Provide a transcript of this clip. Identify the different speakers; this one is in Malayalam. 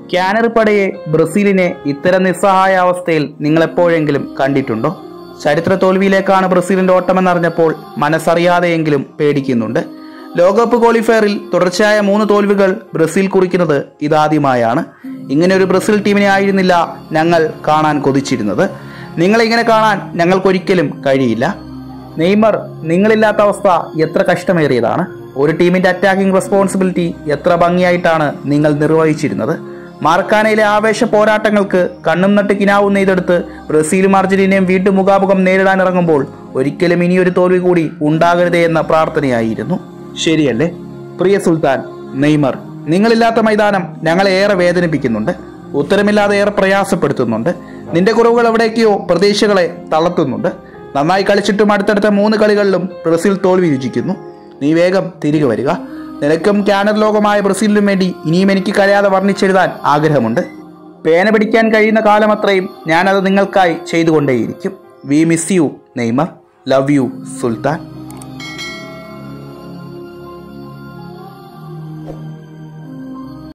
Speaker 1: ക്യാനറിപ്പടയെ ബ്രസീലിനെ ഇത്തരം നിസ്സഹായ അവസ്ഥയിൽ നിങ്ങൾ എപ്പോഴെങ്കിലും കണ്ടിട്ടുണ്ടോ ചരിത്ര തോൽവിയിലേക്കാണ് ബ്രസീലിന്റെ ഓട്ടമെന്നറിഞ്ഞപ്പോൾ മനസ്സറിയാതെയെങ്കിലും പേടിക്കുന്നുണ്ട് ലോകകപ്പ് ക്വാളിഫയറിൽ തുടർച്ചയായ മൂന്ന് തോൽവികൾ ബ്രസീൽ കുറിക്കുന്നത് ഇതാദ്യമായാണ് ഇങ്ങനെ ഒരു ബ്രസീൽ ടീമിനെ ആയിരുന്നില്ല ഞങ്ങൾ കാണാൻ കൊതിച്ചിരുന്നത് നിങ്ങളെ ഇങ്ങനെ കാണാൻ ഞങ്ങൾക്കൊരിക്കലും കഴിയില്ല നെയ്മർ നിങ്ങളില്ലാത്ത അവസ്ഥ എത്ര കഷ്ടമേറിയതാണ് ഒരു ടീമിന്റെ അറ്റാക്കിംഗ് റെസ്പോൺസിബിലിറ്റി എത്ര ഭംഗിയായിട്ടാണ് നിങ്ങൾ നിർവഹിച്ചിരുന്നത് മാർക്കാനയിലെ ആവേശ പോരാട്ടങ്ങൾക്ക് കണ്ണും നട്ട് കിനാവും നെയ്തെടുത്ത് ബ്രസീലും അർജന്റീനയും വീണ്ടും മുഖാമുഖം നേരിടാൻ ഇറങ്ങുമ്പോൾ ഒരിക്കലും ഇനിയൊരു തോൽവി കൂടി ഉണ്ടാകരുതേ എന്ന പ്രാർത്ഥനയായിരുന്നു ശരിയല്ലേ പ്രിയ സുൽത്താൻ നെയ്മർ നിങ്ങളില്ലാത്ത മൈതാനം ഞങ്ങളെ ഏറെ വേദനിപ്പിക്കുന്നുണ്ട് ഉത്തരമില്ലാതെ ഏറെ പ്രയാസപ്പെടുത്തുന്നുണ്ട് നിന്റെ കുറവുകൾ എവിടേക്കോ പ്രതീക്ഷകളെ തളർത്തുന്നുണ്ട് നന്നായി കളിച്ചിട്ടും അടുത്തടുത്ത മൂന്ന് കളികളിലും ബ്രസീൽ തോൽവി രുചിക്കുന്നു നീ വേഗം തിരികെ വരിക നിനക്കും ക്യാനർ ലോകമായ ബ്രസീലിനും വേണ്ടി ഇനിയും എനിക്ക് കഴിയാതെ വർണ്ണിച്ചെഴുതാൻ ആഗ്രഹമുണ്ട് പേന പിടിക്കാൻ കഴിയുന്ന കാലം അത്രയും ഞാനത് നിങ്ങൾക്കായി ചെയ്തുകൊണ്ടേയിരിക്കും we miss you Neymar love you Sultan